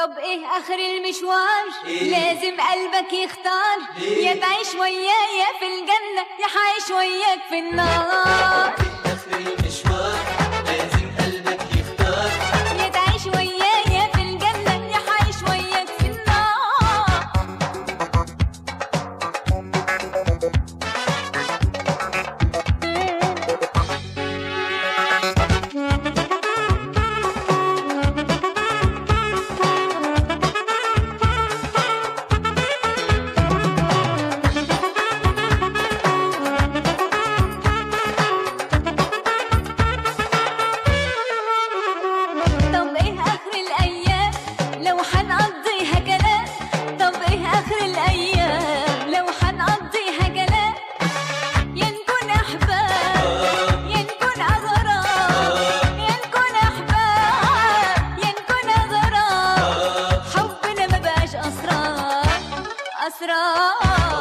طب ايه اخر المشوار إيه؟ لازم قلبك يختار ليه؟ يا تعيش ويايا في الجنة يا حعيش وياك في النار آخر المشوار لازم قلبك يختار يا تعيش ويايا في الجنة يا حعيش وياك في النار طب ايه اخر الايام لو حنقضيها كلام طب ايه اخر الايام لو حنقضيها كلام يا نكون احباب يا نكون اغراب يا نكون احباب يا نكون اغراب حبنا ما بقاش اسرار اسرار